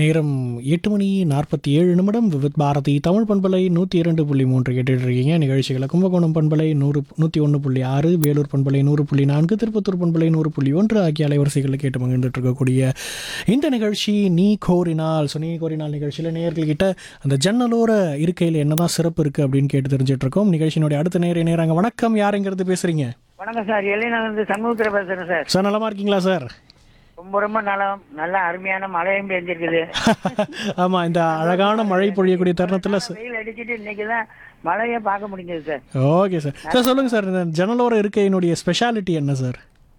நேரம் எட்டு மணி நாற்பத்தி ஏழு நிமிடம் விவித் பாரதி தமிழ் பண்பலை நூற்றி இரண்டு புள்ளி மூன்று கேட்டுட்டு இருக்கீங்க நிகழ்ச்சிகளை கும்பகோணம் பண்பலை நூறு நூற்றி ஒன்று புள்ளி ஆறு வேலூர் பண்பலை நூறு புள்ளி நான்கு திருப்பத்தூர் பண்பலை நூறு புள்ளி ஒன்று ஆகிய அலைவரிசைகளில் கேட்டு மகிழ்ந்துட்டு இருக்கக்கூடிய இந்த நிகழ்ச்சி நீ கோரினால் ஸோ நீ கோரினால் நிகழ்ச்சியில் நேயர்கள்கிட்ட அந்த ஜன்னலோர இருக்கையில் என்னதான் சிறப்பு இருக்குது அப்படின்னு கேட்டு தெரிஞ்சுட்டு இருக்கோம் நிகழ்ச்சியினுடைய அடுத்த நேர நேராங்க வணக்கம் யாருங்கிறது பேசுகிறீங்க வணக்கம் சார் எல்லையில இருந்து சண்முகத்தில் பேசுறேன் சார் சார் நலமா இருக்கீங்களா சார் ரொம்ப ரொம்ப நல்லா நல்ல அருமையான மழையும் பெஞ்சிருக்குது ஆமாம் இந்த அழகான மழை பொழியக்கூடிய தருணத்தில் வெயில் அடிச்சிட்டு இன்னைக்கு தான் மழையை பார்க்க முடிஞ்சது சார் ஓகே சார் சார் சொல்லுங்கள் சார் இந்த ஜன்னலோர இருக்கையினுடைய ஸ்பெஷாலிட்டி என்ன சார்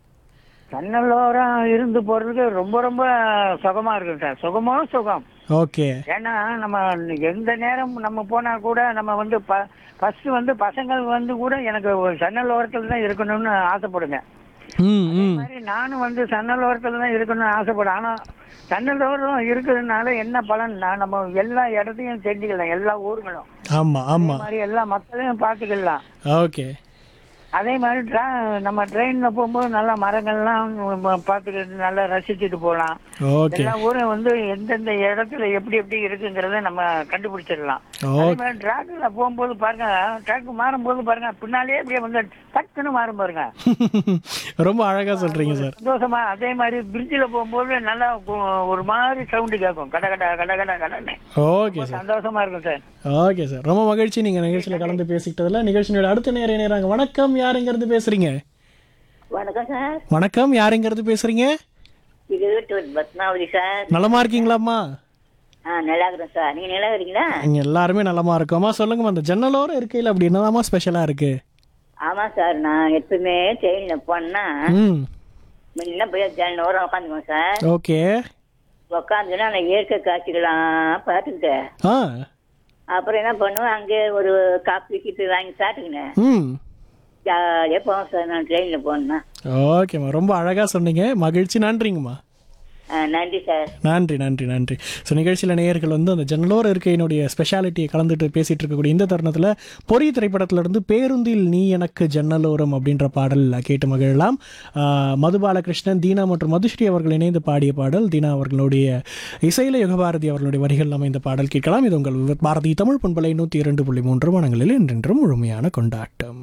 ஜன்னலோரம் இருந்து போறதுக்கு ரொம்ப ரொம்ப சுகமா இருக்கும் சார் சுகமோ சுகம் ஓகே ஏன்னா நம்ம எந்த நேரம் நம்ம போனா கூட நம்ம வந்து ஃபர்ஸ்ட் வந்து பசங்கள் வந்து கூட எனக்கு ஒரு ஜன்னல் ஓரத்தில் தான் இருக்கணும்னு ஆசைப்படுங்க ம் ம் அதே மாதிரி நானும் வந்து ஜன்னல் ஓரத்தில் தான் இருக்கணும்னு ஆசைப்படுறேன் ஆனா ஜன்னல் ஓரம் இருக்கிறதுனால என்ன பலன்னா நம்ம எல்லா இடத்தையும் தெரிஞ்சுக்கலாம் எல்லா ஊர்களும் ஆமாம் அதே ஆமாம் மாதிரி எல்லா மக்களையும் பார்த்துக்கலாம் ஓகே அதே மாதிரி ட்ரா நம்ம ட்ரெயின்ல போகும்போது நல்லா மரங்கள்லாம் பார்த்துக்கிட்டு நல்லா ரசிச்சுட்டு போகலாம் ஓகே எல்லா ஊரும் வந்து எந்தெந்த இடத்துல எப்படி எப்படி இருக்குங்கிறத நம்ம கண்டுபிடிச்சிடலாம் அதே ஓகே மாதிரி ட்ராக்ல போகும்போது பாருங்க ட்ராக் மாறும்போது பாருங்க பின்னாலே அப்படியே வந்து டக்குன்னு மாறும் பாருங்க ரொம்ப அழகாக சொல்கிறீங்க சார் சந்தோஷமா அதே மாதிரி பிரிட்ஜில் போகும்போது நல்லா கு- ஒரு மாதிரி சவுண்டு கேட்கும் கட கட கட கட கடன்னு ஓகே சார் சந்தோஷமா இருக்கும் சார் ஓகே சார் ரொம்ப மகிழ்ச்சி நீங்கள் நிகழ்ச்சியில் கலந்து பேசிக்கிட்டதில் நிகழ்ச்சியோட அடுத்த நேர நேராங்க வணக்கம் யாருங்கிறது பேசுகிறீங்க வணக்கம் சார் வணக்கம் யாருங்கிறது பேசுகிறீங்க இது வீட்டு பத்மாவதி சார் நலமா இருக்கீங்களாம்மா ஆ நல்லா இருக்கிறேன் சார் நீங்க நல்லா இருக்கீங்களா இங்கே எல்லாருமே நலமா இருக்கோம்மா சொல்லுங்கம்மா அந்த ஜன்னலோர இருக்கையில் அப்படி என்னதாம்மா ஸ்பெஷலாக இருக்குது ஆமா சார் நான் எப்பவுமே ட்ரெயின்ல போனா ம் முன்ன போய் ஜன்னல் ஓரம் உட்காந்துக்குவோம் சார் ஓகே உட்காந்துன்னா அந்த இயற்கை காட்சிகள்லாம் பார்த்துக்கிட்டு ஆ அப்புறம் என்ன பண்ணுவேன் அங்கே ஒரு காப்பி கீப்பி வாங்கி சாப்பிட்டுக்கினேன் ம் ஜாலியாக போவேன் சார் நான் ட்ரெயினில் போனேன்னா ஓகேம்மா ரொம்ப அழகாக சொன்னீங்க மகிழ்ச்சி நன்றிங்கம்மா ஆ, நன்றி சார் நன்றி நன்றி நன்றி ஸோ நிகழ்ச்சியில் நேயர்கள் வந்து அந்த ஜன்னலோர இருக்கையினுடைய ஸ்பெஷாலிட்டியை கலந்துட்டு பேசிகிட்டு இருக்கக்கூடிய இந்த தருணத்தில் பொறி திரைப்படத்திலிருந்து பேருந்தில் நீ எனக்கு ஜன்னலோரம் அப்படின்ற பாடல் கேட்டு மகிழலாம் ஆஹ், மது பாலகிருஷ்ணன் தீனா மற்றும் மதுஸ்ரீ அவர்கள் இணைந்து பாடிய பாடல் தீனா அவர்களுடைய இசையில யுகபாரதி அவர்களுடைய வரிகள் நம்ம இந்த பாடல் கேட்கலாம் இது உங்கள் பாரதி தமிழ் பண்பலை நூற்றி இரண்டு புள்ளி மூன்று மனங்களில் என்றென்றும் முழுமையான கொண்டாட்டம்